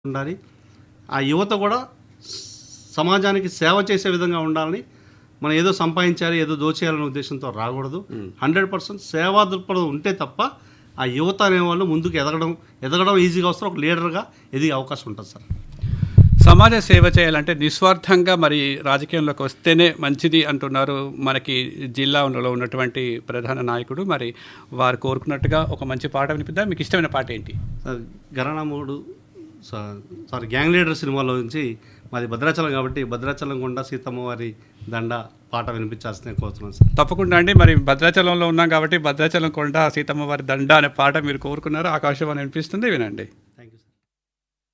ఉండాలి ఆ యువత కూడా సమాజానికి సేవ చేసే విధంగా ఉండాలని మనం ఏదో సంపాదించాలి ఏదో దోచేయాలనే ఉద్దేశంతో రాకూడదు హండ్రెడ్ పర్సెంట్ సేవా దృక్పథం ఉంటే తప్ప ఆ యువత అనేవాళ్ళు ముందుకు ఎదగడం ఎదగడం ఈజీగా వస్తారు ఒక లీడర్గా ఎదిగే అవకాశం ఉంటుంది సార్ సమాజ సేవ చేయాలంటే నిస్వార్థంగా మరి రాజకీయంలోకి వస్తేనే మంచిది అంటున్నారు మనకి జిల్లాలో ఉన్నటువంటి ప్రధాన నాయకుడు మరి వారు కోరుకున్నట్టుగా ఒక మంచి పాట వినిపిద్దాం మీకు ఇష్టమైన పాట ఏంటి సార్ గరణామూడు సారీ గ్యాంగ్ లీడర్ సినిమాలో నుంచి మాది భద్రాచలం కాబట్టి భద్రాచలం గుండా సీతమ్మ వారి దండ పాట వినిపించాల్సిందే కోరుతున్నాను సార్ తప్పకుండా అండి మరి భద్రాచలంలో ఉన్నాం కాబట్టి భద్రాచలం కొండ సీతమ్మ వారి దండ అనే పాట మీరు కోరుకున్నారు ఆకాశవాణి వినిపిస్తుంది వినండి